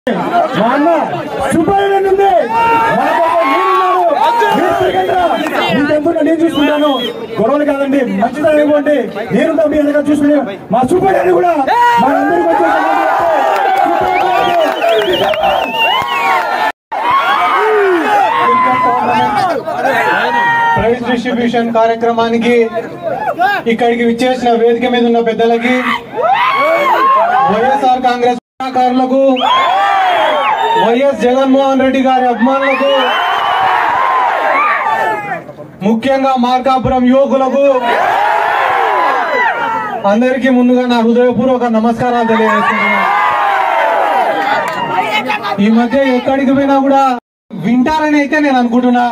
మా అన్న సుబ్బారెడ్డి ఉంది మా పాప నేనున్నాను. మీరు తిరగండిరా. మీకెందుకు నేను చూసుకుంటాను గొడవలు కాదండి మంచిదా ఇవ్వండి నేను మీ వెనక చూసుకుని మా సుబ్బారెడ్డి కూడా మా అందరికి వచ్చే ప్రైజ్ డిస్ట్రిబ్యూషన్ కార్యక్రమానికి ఇక్కడికి విచ్చేసిన వేదిక మీద ఉన్న పెద్దలకి వైఎస్ఆర్ కాంగ్రెస్ కళాకారులకు వైఎస్ జగన్మోహన్ రెడ్డి గారి అభిమానులకు ముఖ్యంగా మార్కాపురం యువకులకు అందరికీ ముందుగా నా హృదయపూర్వక నమస్కారాలు తెలియజేస్తున్నాను ఈ మధ్య ఎక్కడికి పోయినా కూడా వింటారని అయితే నేను అనుకుంటున్నా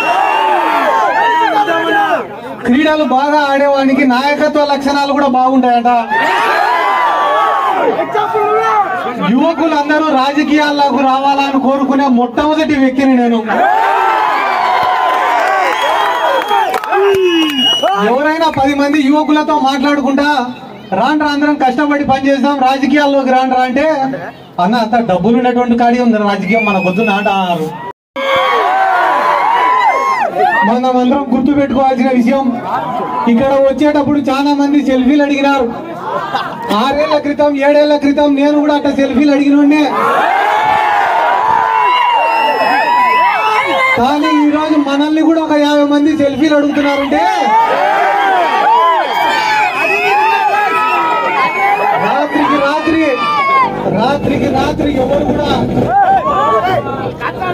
క్రీడలు బాగా ఆడేవానికి నాయకత్వ లక్షణాలు కూడా బాగుంటాయట యువకులందరూ రాజకీయాల్లోకి రావాలని కోరుకునే మొట్టమొదటి వ్యక్తిని నేను ఎవరైనా పది మంది యువకులతో మాట్లాడుకుంటా రాండ్రా అందరం కష్టపడి పనిచేస్తాం రాజకీయాల్లోకి రాండ్రా అంటే అన్న అంత డబ్బులు ఉన్నటువంటి కాడి ఉంది రాజకీయం మన పొద్దున్న ఆట అన్నారు మనం అందరం గుర్తు పెట్టుకోవాల్సిన విషయం ఇక్కడ వచ్చేటప్పుడు చాలా మంది సెల్ఫీలు అడిగినారు ఆరేళ్ల క్రితం ఏడేళ్ల క్రితం నేను కూడా అట్లా సెల్ఫీలు అడిగిన కానీ ఈ రోజు మనల్ని కూడా ఒక యాభై మంది సెల్ఫీలు అడుగుతున్నారంటే రాత్రికి రాత్రి రాత్రికి రాత్రి ఎవరు కూడా